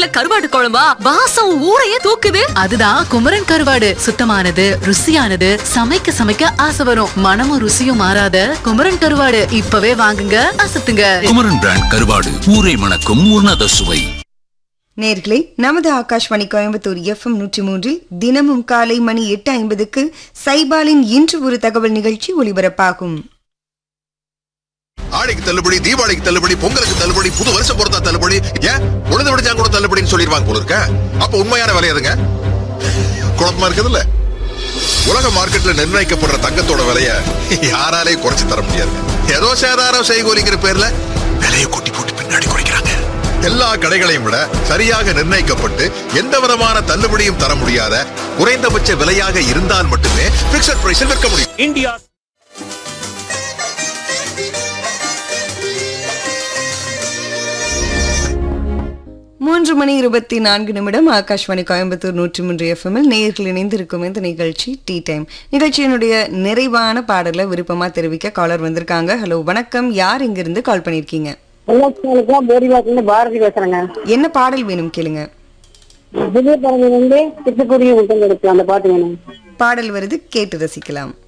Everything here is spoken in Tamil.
வீட்ல கருவாடு குழம்பா வாசம் ஊரையே தூக்குது அதுதான் குமரன் கருவாடு சுத்தமானது ருசியானது சமைக்க சமைக்க ஆசை வரும் மனமும் ருசியும் மாறாத குமரன் கருவாடு இப்பவே வாங்குங்க அசத்துங்க குமரன் பிராண்ட் கருவாடு ஊரை மணக்கும் உன்னத சுவை நேர்களே நமது ஆகாஷ்வாணி கோயம்புத்தூர் எஃப்எம் நூற்றி மூன்றில் தினமும் காலை மணி எட்டு ஐம்பதுக்கு சைபாலின் இன்று ஒரு தகவல் நிகழ்ச்சி ஒலிபரப்பாகும் ஆடிக்கு தள்ளுபடி தீபாவளிக்கு தள்ளுபடி பொங்கலுக்கு தள்ளுபடி புது வருஷம் பொறுத்தா தள்ளுபடி ஏன் உழுது விடுச்சா கூட தள்ளுபடின்னு சொல்லிடுவாங்க போல இருக்க அப்ப உண்மையான விலை எதுங்க குழப்பமா இருக்குதுல்ல உலக மார்க்கெட்ல நிர்ணயிக்கப்படுற தங்கத்தோட விலைய யாராலையும் குறைச்சு தர முடியாது ஏதோ சேதாரம் செய்கூலிங்கிற பேர்ல விலையை கூட்டி போட்டு பின்னாடி குறைக்கிறாங்க எல்லா கடைகளையும் விட சரியாக நிர்ணயிக்கப்பட்டு எந்த விதமான தள்ளுபடியும் தர முடியாத குறைந்தபட்ச விலையாக இருந்தால் மட்டுமே பிக்சட் பிரைஸில் விற்க முடியும் இந்தியா மூன்று மணி இருபத்தி நான்கு நிமிடம் ஆகாஷ்வாணி கோயம்புத்தூர் நூற்றி மூன்று எஃப்எம்மில் நேயர்கள் இணைந்திருக்கும் இந்த நிகழ்ச்சி டீ டைம் நிகழ்ச்சியினுடைய நிறைவான பாடலை விருப்பமா தெரிவிக்க காலர் வந்திருக்காங்க ஹலோ வணக்கம் யார் இங்கிருந்து கால் பண்ணிருக்கீங்க பொள்ளாச்சியாளுக்கும் போடிவாக்கிலிருந்து பாரதி பேசுறேங்க என்ன பாடல் வேணும் கேளுங்க புதிய பறவை வந்து சிட்டுக்குருவி முட்டம் கொடுத்து அந்த பாட்டு வேணும் பாடல் வருது கேட்டு ரசிக்கலாம்